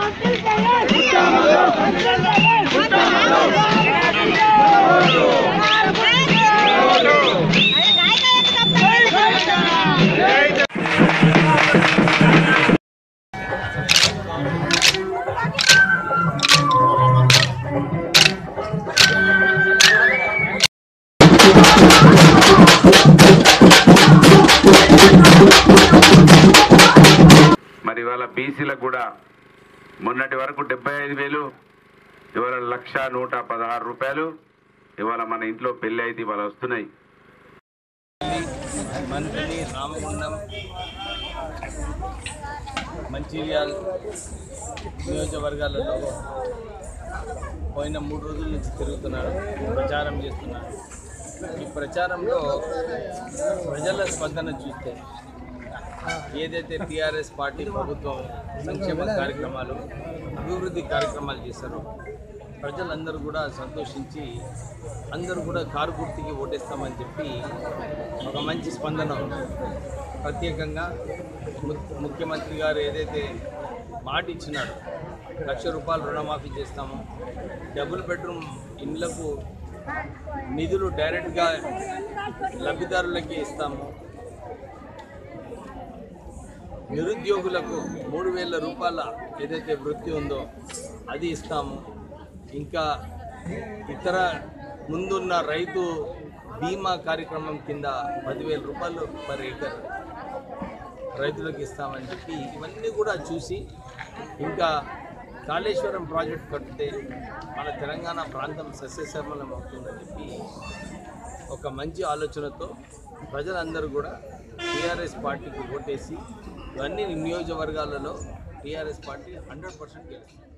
మరి ఇవాళ బీసీలకు కూడా మొన్నటి వరకు డెబ్బై ఐదు వేలు ఇవాళ లక్ష నూట పదహారు రూపాయలు ఇవాళ మన ఇంట్లో పెళ్లి అయితే ఇవాళ వస్తున్నాయి మంత్రి రామగుండం మంచిర్యాల్ నియోజకవర్గాలలో పోయిన మూడు రోజుల నుంచి తిరుగుతున్నాడు ప్రచారం చేస్తున్నాడు ఈ ప్రచారంలో ప్రజల స్పందన చూస్తే ఏదైతే టీఆర్ఎస్ పార్టీ ప్రభుత్వం సంక్షేమ కార్యక్రమాలు అభివృద్ధి కార్యక్రమాలు చేశారో ప్రజలందరూ కూడా సంతోషించి అందరూ కూడా కారు గుర్తుకి ఓటేస్తామని చెప్పి ఒక మంచి స్పందన ఉంది ప్రత్యేకంగా ము- ముఖ్యమంత్రి గారు ఏదైతే మాట ఇచ్చినాడో లక్ష రూపాయలు రుణమాఫీ చేస్తాము డబుల్ బెడ్రూమ్ ఇండ్లకు నిధులు డైరెక్ట్గా లబ్ధిదారులకి ఇస్తాము నిరుద్యోగులకు మూడు వేల రూపాయల ఏదైతే వృత్తి ఉందో అది ఇస్తాము ఇంకా ఇతర ముందున్న రైతు బీమా కార్యక్రమం కింద పదివేల రూపాయలు పర్ ఏకర్ రైతులకు ఇస్తామని చెప్పి ఇవన్నీ కూడా చూసి ఇంకా కాళేశ్వరం ప్రాజెక్ట్ కడితే మన తెలంగాణ ప్రాంతం సస్యశ్యామలం అవుతుందని చెప్పి ఒక మంచి ఆలోచనతో ప్రజలందరూ కూడా టీఆర్ఎస్ పార్టీకి ఓటేసి ఇవన్నీ నియోజకవర్గాలలో టీఆర్ఎస్ పార్టీ హండ్రెడ్ పర్సెంట్ గెలుస్తుంది